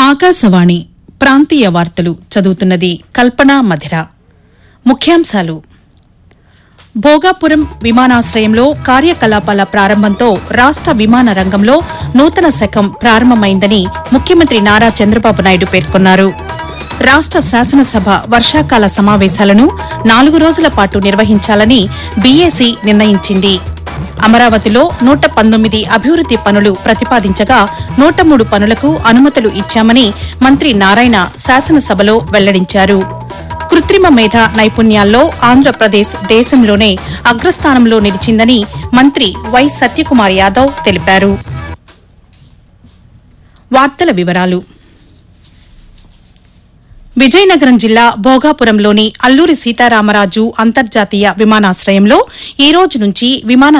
ఆకాశవాణి ప్రాంతీయ వార్తలు చదువుతున్నది కల్పన మధిర ముఖ్యాంశాలు భోగాపురం విమానాశ్రయంలో కార్యకలాపాల ప్రారంభంతో రాష్ట విమాన రంగంలో నూతన శకం ప్రారంభమైందని ముఖ్యమంత్రి నారా చంద్రబాబు నాయుడు పేర్కొన్నారు రాష్ట శాసనసభ వర్షాకాల సమావేశాలను నాలుగు రోజుల పాటు నిర్వహించాలని బీఏసీ నిర్ణయించింది అమరావతిలో నూట పంతొమ్మిది అభివృద్ది పనులు ప్రతిపాదించగా నూట మూడు పనులకు అనుమతులు ఇచ్చామని మంత్రి నారాయణ శాసనసభలో వెల్లడించారు కృత్రిమ మేధ నైపుణ్యాల్లో ఆంధ్రప్రదేశ్ దేశంలోనే అగ్రస్థానంలో నిలిచిందని మంత్రి వై సత్యకుమార్ యాదవ్ తెలిపారు వార్తల వివరాలు విజయనగరం జిల్లా భోగాపురంలోని అల్లూరి సీతారామరాజు అంతర్జాతీయ విమానాశ్రయంలో ఈ రోజు నుంచి విమాన